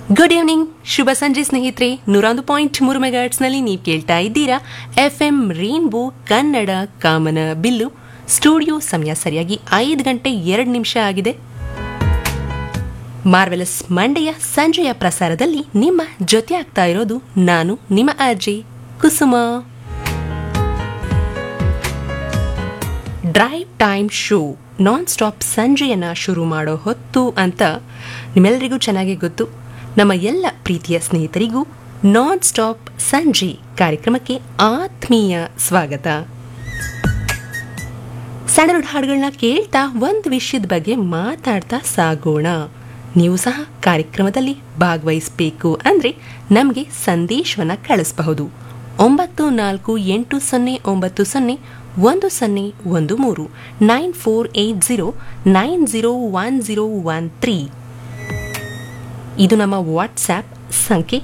good evening ಶುಭ ಸಂಜೆ ಸ್ನೇಹಿತರೆ ನೂರೊಂದು ಪಾಯಿಂಟ್ ಮೂರು ಮೆಗಾಟ್ಸ್ನಲ್ಲಿ ನೀವು ಕೇಳ್ತಾ ಇದ್ದೀರಾ ಎಫ್ ಎಂ ರೇನ್ಬೋ ಕನ್ನಡ ಕಾಮನ ಬಿಲ್ಲು ಸ್ಟುಡಿಯೋ ಸಮಯ ಸರಿಯಾಗಿ ಐದು ಗಂಟೆ ಎರಡು ನಿಮಿಷ ಆಗಿದೆ ಮಾರ್ವೆಲಸ್ ಮಂಡೆಯ ಸಂಜೆಯ ಪ್ರಸಾರದಲ್ಲಿ ನಿಮ್ಮ ಜೊತೆ ಆಗ್ತಾ ಇರೋದು ನಾನು ನಿಮ್ಮ ಅಜ್ಜಿ Kusuma drive time show non stop ಸಂಜೆಯನ್ನ ಶುರು ಮಾಡೋ ಹೊತ್ತು ಅಂತ ನಿಮ್ಮೆಲ್ಲರಿಗೂ ಚೆನ್ನಾಗಿ ಗೊತ್ತು ನಮ್ಮ ಎಲ್ಲ ಪ್ರೀತಿಯ ಸ್ನೇಹಿತರಿಗೂ ನಾನ್ ಸ್ಟಾಪ್ ಸಂಜೆ ಕಾರ್ಯಕ್ರಮಕ್ಕೆ ಆತ್ಮೀಯ ಸ್ವಾಗತ ಸಣ್ಣ ಹಾಡುಗಳನ್ನ ಕೇಳ್ತಾ ಒಂದು ವಿಷಯದ ಬಗ್ಗೆ ಮಾತಾಡ್ತಾ ಸಾಗೋಣ ನೀವು ಸಹ ಕಾರ್ಯಕ್ರಮದಲ್ಲಿ ಭಾಗವಹಿಸಬೇಕು ಅಂದರೆ ನಮಗೆ ಸಂದೇಶವನ್ನು ಕಳಿಸಬಹುದು ಒಂಬತ್ತು ನಾಲ್ಕು ಎಂಟು ಸೊನ್ನೆ ಒಂಬತ್ತು ಸೊನ್ನೆ ಒಂದು ಸೊನ್ನೆ ಒಂದು ಮೂರು nine four eight zero nine zero one zero one three ಇದು ನಮ್ಮ ವಾಟ್ಸ್ಆ್ಯಪ್ ಸಂಖ್ಯೆ